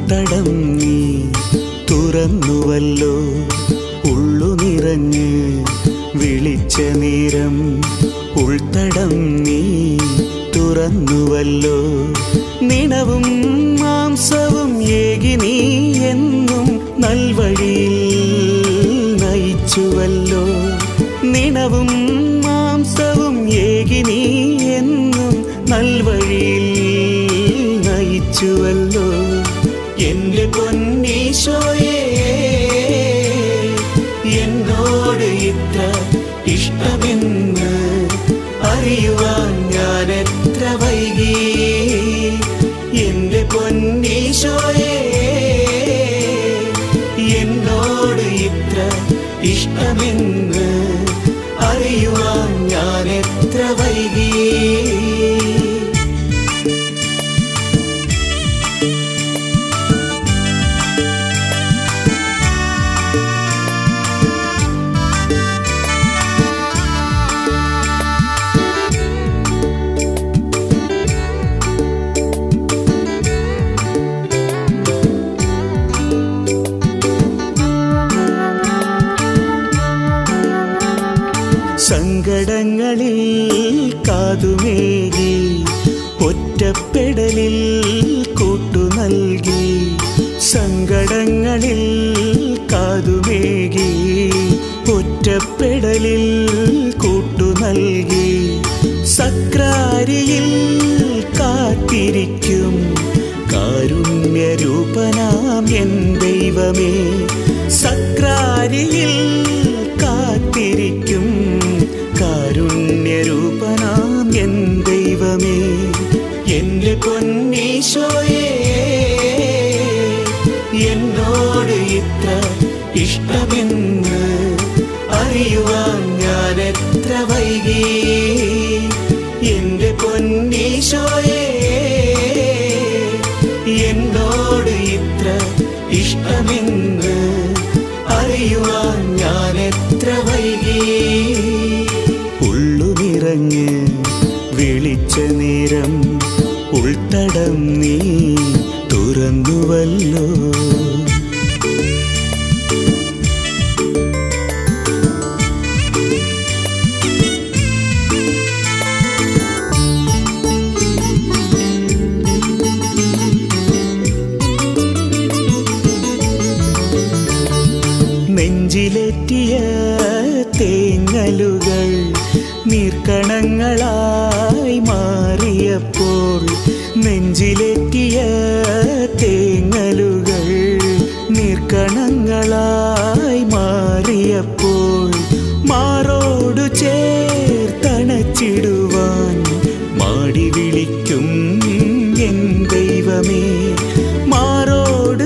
ഉൾത്തടം നീ തുറന്നുവല്ലോ ഉള്ളു നിറഞ്ഞ് വിളിച്ച നേരം ഉൾത്തടം നീ തുറന്നുവല്ലോ നിണവും മാംസവും ഏകി നീ എന്നും നൽവഴിയിൽ നയിച്ചുവല്ലോ നിണവും മാംസവും ഏകി നീ എന്നും നൽവഴിയിൽ നയിച്ചുവല്ലോ എന്റെ പൊന്നീശോയേ എന്നോട് ഇത്ര ഇഷ്ടമെന്ന് അറിയുവാൻ ഞാൻ എത്ര വൈകി എന്റെ പൊന്നീശോയേ എന്നോട് ഇത്ര ഇഷ്ടമെന്ന് അറിയുവാൻ ഞാൻ എത്ര വൈകി സങ്കടങ്ങളിൽ കാതുമേകി ഒറ്റപ്പെടലിൽ കൂട്ടു നൽകി സങ്കടങ്ങളിൽ കാതുമേകി ഒറ്റപ്പെടലിൽ കൂട്ടു നൽകി സക്രാരിയിൽ കാത്തിരിക്കും കാരുണ്യരൂപനാം എൻ ദൈവമേ സക്രാരിയിൽ കാത്തിരിക്കും കാരുണ്യരൂപനാം എൻ ദൈവമേ എന്റെ പൊന്നീശോയേ എന്നോട് ഇത്ര ഇഷ്ടമെന്ന് അറിയുവാൻ ഞാൻ എത്ര വൈകി എന്റെ പൊന്നീശോയേ എന്നോട് ഇത്ര ഇഷ്ടമെന്ന് അറിയുവാൻ ഞാൻ എത്ര വൈകി ഉള്ളു നിറഞ്ഞ് വിളിച്ച നേരം ഉൾത്തടം നീ തുറന്നുവല്ലോ നെഞ്ചിലെറ്റിയ തേങ്ങലുകൾ നീർക്കണങ്ങളായി മാറിയപ്പോൾ നെഞ്ചിലെറ്റിയ തേങ്ങലുകൾ നീർക്കണങ്ങളായി മാറിയപ്പോൾ മാറോടു ചേർത്തണച്ചിടുവാൻ മാടി വിളിക്കും എൻ ദൈവമേ മാറോട്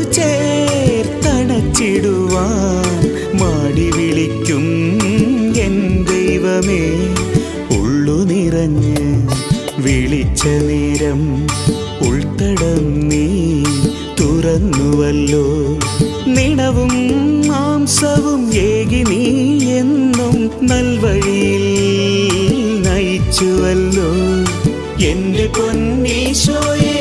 ചേർത്തണച്ചിടുവാൻ മാടി വിളിക്കും എൻ ദൈവമേ ഉള്ളു നിറഞ്ഞ് വിളിച്ച നേരം ഉൾത്തടം നീ തുറന്നുവല്ലോ നിണവും മാംസവും ഏകി നീ എന്നും നൽവഴിയിൽ നയിച്ചുവല്ലോ എന്റെ പൊന്നീശോയേ